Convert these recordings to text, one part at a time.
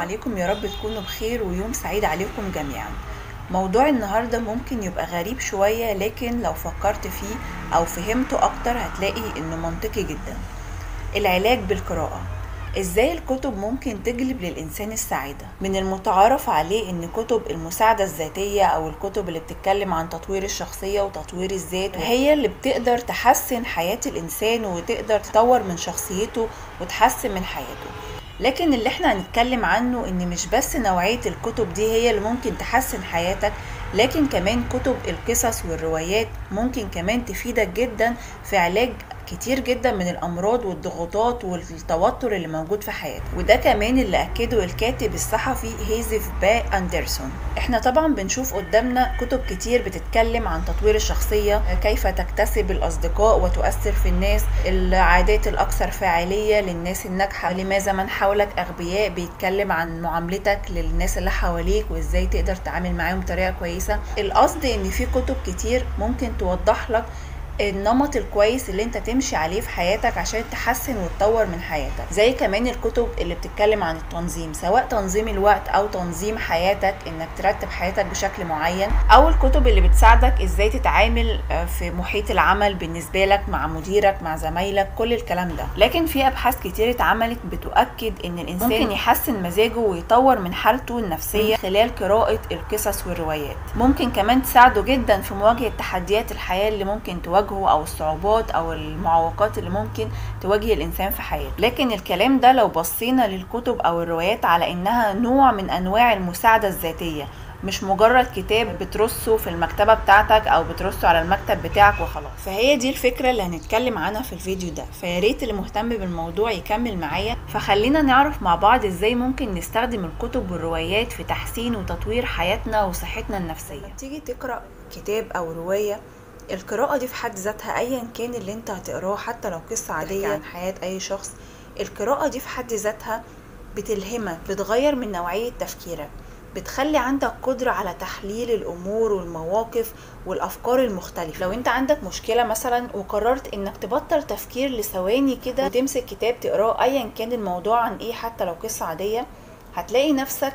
عليكم يا رب تكونوا بخير ويوم سعيد عليكم جميعا موضوع النهاردة ممكن يبقى غريب شوية لكن لو فكرت فيه أو فهمته أكتر هتلاقي إنه منطقي جدا العلاج بالقراءة ازاي الكتب ممكن تجلب للإنسان السعادة من المتعارف عليه ان كتب المساعدة الذاتية او الكتب اللي بتتكلم عن تطوير الشخصية وتطوير الذات هي اللي بتقدر تحسن حياة الإنسان وتقدر تطور من شخصيته وتحسن من حياته لكن اللي احنا هنتكلم عنه ان مش بس نوعية الكتب دي هي اللي ممكن تحسن حياتك لكن كمان كتب القصص والروايات ممكن كمان تفيدك جدا في علاج كتير جدا من الامراض والضغوطات والتوتر اللي موجود في حياتك وده كمان اللي اكده الكاتب الصحفي هيزف با اندرسون احنا طبعا بنشوف قدامنا كتب كتير بتتكلم عن تطوير الشخصية كيف تكتسب الاصدقاء وتؤثر في الناس العادات الاكثر فاعلية للناس الناجحة لماذا من حولك اغبياء بيتكلم عن معاملتك للناس اللي حواليك وازاي تقدر تتعامل معاهم بطريقة كويسة القصد ان في كتب كتير ممكن توضح لك النمط الكويس اللي انت تمشي عليه في حياتك عشان تحسن وتطور من حياتك زي كمان الكتب اللي بتتكلم عن التنظيم سواء تنظيم الوقت او تنظيم حياتك انك ترتب حياتك بشكل معين او الكتب اللي بتساعدك ازاي تتعامل في محيط العمل بالنسبة لك مع مديرك مع زمايلك كل الكلام ده لكن في ابحاث كتير اتعملت بتؤكد ان الانسان ممكن يحسن مزاجه ويطور من حالته النفسية خلال قراءة القصص والروايات ممكن كمان تساعده جدا في مواجهة تحديات الحياة اللي ممكن تواجهه تواجهه او الصعوبات او المعوقات اللي ممكن تواجه الانسان في حياته لكن الكلام ده لو بصينا للكتب او الروايات على انها نوع من انواع المساعده الذاتيه مش مجرد كتاب بترصه في المكتبة بتاعتك او بترصه على المكتب بتاعك وخلاص فهي دي الفكرة اللي هنتكلم عنها في الفيديو ده فياريت اللي مهتم بالموضوع يكمل معايا فخلينا نعرف مع بعض ازاي ممكن نستخدم الكتب والروايات في تحسين وتطوير حياتنا وصحتنا النفسية تيجي تقرأ كتاب او رواية القراءة دي في حد ذاتها أيا كان اللي انت هتقراه حتى لو قصة عادية عن حياة أي شخص القراءة دي في حد ذاتها بتلهمك بتغير من نوعية تفكيرك بتخلي عندك قدرة على تحليل الأمور والمواقف والأفكار المختلفة لو انت عندك مشكلة مثلا وقررت انك تبطل تفكير لثواني كده وتمسك كتاب تقراه أيا كان الموضوع عن ايه حتى لو قصة عادية هتلاقي نفسك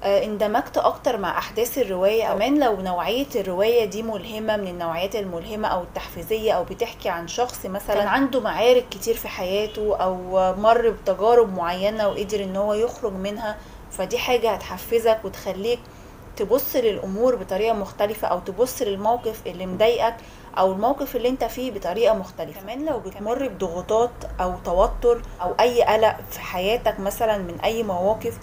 اندمجت اكتر مع احداث الروايه كمان لو نوعيه الروايه دي ملهمه من النوعيات الملهمه او التحفيزيه او بتحكي عن شخص مثلا كان عنده معارك كتير في حياته او مر بتجارب معينه وقدر ان هو يخرج منها فدي حاجه هتحفزك وتخليك تبص للامور بطريقه مختلفه او تبص للموقف اللي مضايقك او الموقف اللي انت فيه بطريقه مختلفه كمان لو بتمر بضغوطات او توتر او اي قلق في حياتك مثلا من اي مواقف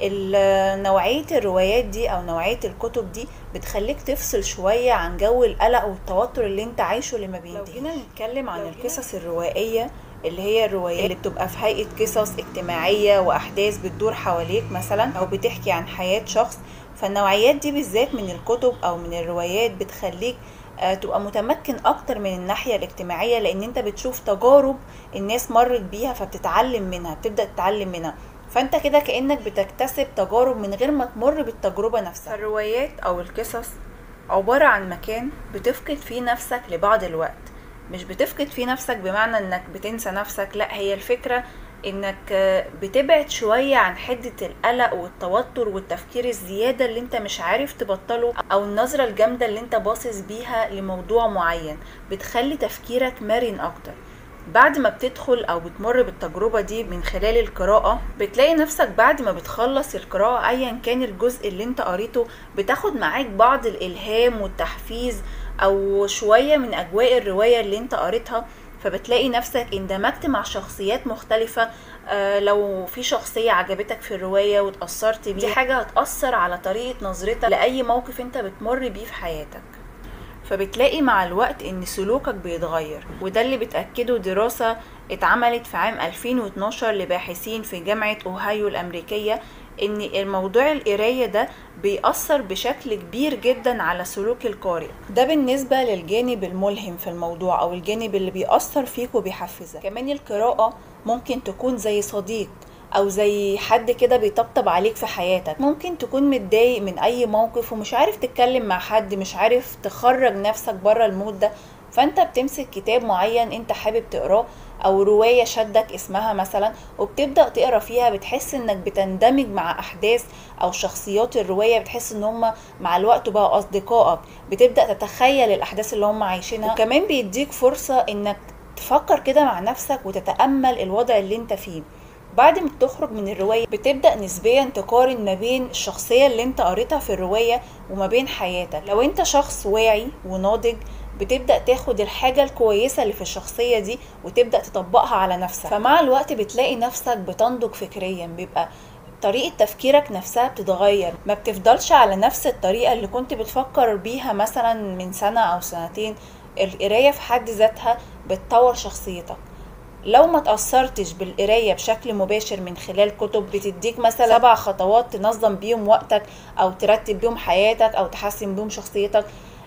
نوعية الروايات دي أو نوعية الكتب دي بتخليك تفصل شوية عن جو القلق والتوتر اللي انت عايشه اللي ما بينتهيش لو جينا نتكلم عن القصص الروائية اللي هي الروايات اللي بتبقى في هيئة قصص اجتماعية وأحداث بتدور حواليك مثلا أو بتحكي عن حياة شخص فالنوعيات دي بالذات من الكتب أو من الروايات بتخليك تبقى متمكن اكتر من الناحية الاجتماعية لان انت بتشوف تجارب الناس مرت بيها فبتتعلم منها بتبدأ تتعلم منها فانت كده كانك بتكتسب تجارب من غير ما تمر بالتجربه نفسها الروايات او القصص عباره عن مكان بتفقد فيه نفسك لبعض الوقت مش بتفقد فيه نفسك بمعنى انك بتنسى نفسك لا هي الفكره انك بتبعد شوية عن حدة القلق والتوتر والتفكير الزيادة اللي انت مش عارف تبطله او النظرة الجامدة اللي انت باصص بيها لموضوع معين بتخلي تفكيرك مرن اكتر بعد ما بتدخل او بتمر بالتجربة دي من خلال القراءة بتلاقي نفسك بعد ما بتخلص القراءة ايا كان الجزء اللي انت قريته بتاخد معاك بعض الالهام والتحفيز او شوية من اجواء الرواية اللي انت قريتها فبتلاقي نفسك اندمجت مع شخصيات مختلفة آه لو في شخصية عجبتك في الرواية وتأثرت بيها دي حاجة هتأثر على طريقة نظرتك لأي موقف انت بتمر بيه في حياتك فبتلاقي مع الوقت ان سلوكك بيتغير وده اللي بتأكده دراسة اتعملت في عام 2012 لباحثين في جامعة اوهايو الامريكية ان الموضوع القراية ده بيأثر بشكل كبير جدا على سلوك القارئ ده بالنسبة للجانب الملهم في الموضوع او الجانب اللي بيأثر فيك وبيحفزك كمان القراءة ممكن تكون زي صديق او زي حد كده بيطبطب عليك في حياتك ممكن تكون متضايق من اي موقف ومش عارف تتكلم مع حد مش عارف تخرج نفسك بره المود ده فانت بتمسك كتاب معين انت حابب تقراه او روايه شدك اسمها مثلا وبتبدا تقرا فيها بتحس انك بتندمج مع احداث او شخصيات الروايه بتحس ان هم مع الوقت بقى اصدقائك بتبدا تتخيل الاحداث اللي هم عايشينها وكمان بيديك فرصه انك تفكر كده مع نفسك وتتامل الوضع اللي انت فيه بعد ما بتخرج من الرواية بتبدأ نسبيا تقارن ما بين الشخصية اللي انت قريتها في الرواية وما بين حياتك لو انت شخص واعي وناضج بتبدأ تاخد الحاجة الكويسة اللي في الشخصية دي وتبدأ تطبقها على نفسك فمع الوقت بتلاقي نفسك بتنضج فكريا بيبقى طريقة تفكيرك نفسها بتتغير ما بتفضلش على نفس الطريقة اللي كنت بتفكر بيها مثلا من سنة أو سنتين القراية في حد ذاتها بتطور شخصيتك لو ما تأثرتش بالقراية بشكل مباشر من خلال كتب بتديك مثلا سبع خطوات تنظم بيهم وقتك أو ترتب بيهم حياتك أو تحسن بيهم شخصيتك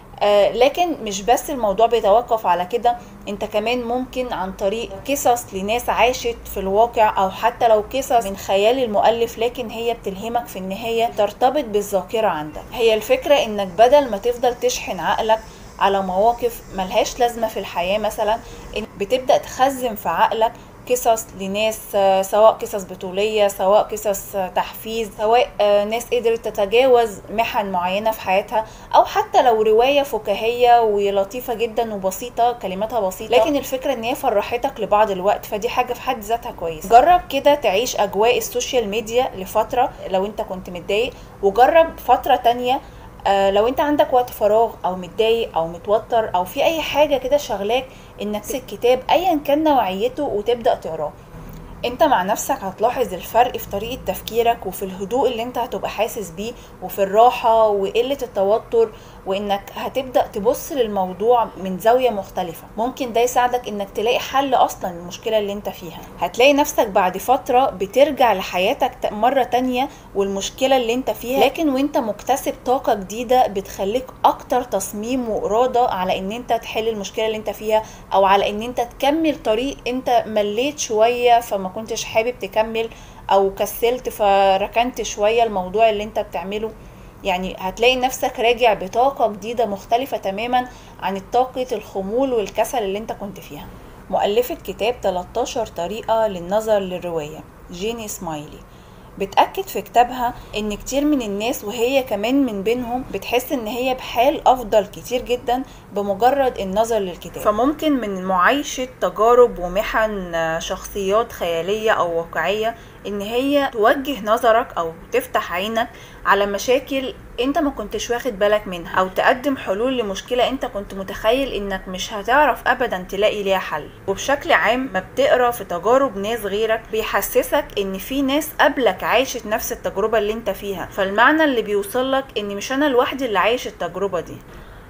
آه لكن مش بس الموضوع بيتوقف على كده انت كمان ممكن عن طريق قصص لناس عاشت في الواقع او حتى لو قصص من خيال المؤلف لكن هي بتلهمك في النهاية ترتبط بالذاكرة عندك هي الفكرة انك بدل ما تفضل تشحن عقلك على مواقف ملهاش لازمة في الحياة مثلا بتبدأ تخزن في عقلك قصص لناس سواء قصص بطولية سواء قصص تحفيز سواء ناس قدرت تتجاوز محن معينة في حياتها أو حتى لو رواية فكاهية ولطيفة جدا وبسيطة كلماتها بسيطة لكن الفكرة إن هي فرحتك لبعض الوقت فدي حاجة في حد ذاتها كويس جرب كده تعيش أجواء السوشيال ميديا لفترة لو أنت كنت متضايق وجرب فترة تانية آه لو انت عندك وقت فراغ او متضايق او متوتر او في اي حاجه كده شغلاك انك تمسك كتاب ايا كان نوعيته وتبدا تقراه انت مع نفسك هتلاحظ الفرق في طريقة تفكيرك وفي الهدوء اللي انت هتبقى حاسس بيه وفي الراحة وقلة التوتر وانك هتبدأ تبص للموضوع من زاوية مختلفة ممكن ده يساعدك انك تلاقي حل اصلا للمشكلة اللي انت فيها هتلاقي نفسك بعد فترة بترجع لحياتك مرة تانية والمشكلة اللي انت فيها لكن وانت مكتسب طاقة جديدة بتخليك اكتر تصميم وارادة على ان انت تحل المشكلة اللي انت فيها او على ان انت تكمل طريق انت مليت شوية فما كنتش حابب تكمل او كسلت فركنت شوية الموضوع اللي انت بتعمله يعني هتلاقي نفسك راجع بطاقة جديدة مختلفة تماما عن طاقة الخمول والكسل اللي انت كنت فيها مؤلفة كتاب 13 طريقة للنظر للرواية جيني سمايلي بتأكد في كتابها ان كتير من الناس وهي كمان من بينهم بتحس ان هي بحال افضل كتير جدا بمجرد النظر للكتاب فممكن من معايشة تجارب ومحن شخصيات خيالية او واقعية ان هي توجه نظرك او تفتح عينك على مشاكل انت ما كنتش واخد بالك منها او تقدم حلول لمشكلة انت كنت متخيل انك مش هتعرف ابدا تلاقي ليها حل وبشكل عام ما بتقرا في تجارب ناس غيرك بيحسسك ان في ناس قبلك عايشت نفس التجربة اللي انت فيها فالمعنى اللي بيوصلك ان مش انا لوحدي اللي عايش التجربة دي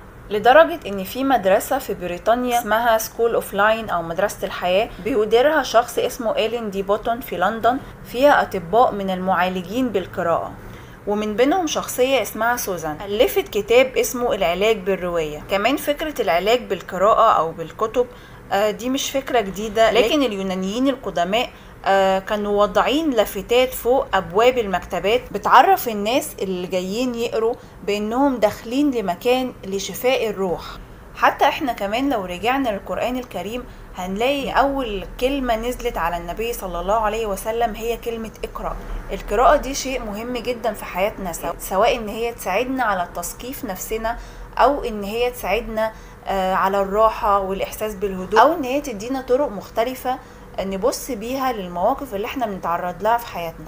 لدرجة ان في مدرسة في بريطانيا اسمها سكول اوف لاين او مدرسة الحياة بيديرها شخص اسمه إيلين دي بوتون في لندن فيها اطباء من المعالجين بالقراءة ومن بينهم شخصية اسمها سوزان ألفت كتاب اسمه العلاج بالرواية كمان فكرة العلاج بالقراءة أو بالكتب دي مش فكرة جديدة لكن اليونانيين القدماء آه كانوا واضعين لافتات فوق ابواب المكتبات بتعرف الناس اللي جايين يقروا بانهم داخلين لمكان لشفاء الروح حتى احنا كمان لو رجعنا للقرآن الكريم هنلاقي أول كلمة نزلت على النبي صلى الله عليه وسلم هي كلمة اقرأ القراءة دي شيء مهم جدا في حياتنا سواء ان هي تساعدنا على تثقيف نفسنا أو ان هي تساعدنا آه على الراحة والإحساس بالهدوء أو ان هي تدينا طرق مختلفة نبص بيها للمواقف اللي احنا بنتعرض لها في حياتنا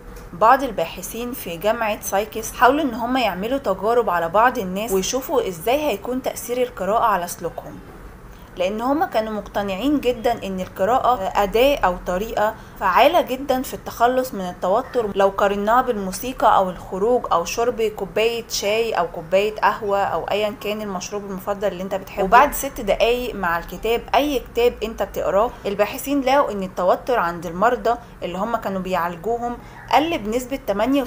بعض الباحثين في جامعة سايكس حاولوا ان هم يعملوا تجارب على بعض الناس ويشوفوا ازاي هيكون تأثير القراءة على سلوكهم لان هم كانوا مقتنعين جدا ان القراءة اداة او طريقة فعالة جدا في التخلص من التوتر لو قارناها بالموسيقى او الخروج او شرب كوباية شاي او كوباية قهوة او ايا كان المشروب المفضل اللي انت بتحبه وبعد ست دقايق مع الكتاب اي كتاب انت بتقراه الباحثين لقوا ان التوتر عند المرضى اللي هم كانوا بيعالجوهم قل بنسبة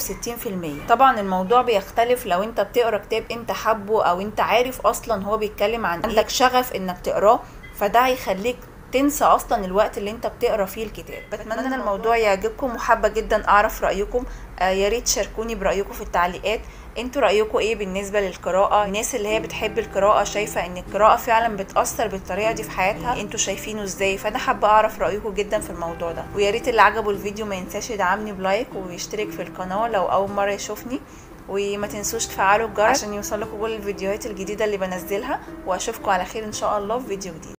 68% طبعا الموضوع بيختلف لو انت بتقرا كتاب انت حبه او انت عارف اصلا هو بيتكلم عن عندك شغف انك تقراه فده هيخليك تنسى اصلا الوقت اللي انت بتقرا فيه الكتاب بتمنى الموضوع يعجبكم وحابه جدا اعرف رايكم آه يا ريت تشاركوني برايكم في التعليقات انتوا رايكم ايه بالنسبه للقراءه الناس اللي هي بتحب القراءه شايفه ان القراءه فعلا بتاثر بالطريقه دي في حياتها انتوا شايفينه ازاي فانا حابه اعرف رايكم جدا في الموضوع ده ويا ريت اللي عجبه الفيديو ما ينساش يدعمني بلايك ويشترك في القناه لو اول مره يشوفني وما تنسوش تفعلوا الجرس عشان يوصلكوا كل الفيديوهات الجديده اللي بنزلها واشوفكم على خير ان شاء الله في فيديو جديد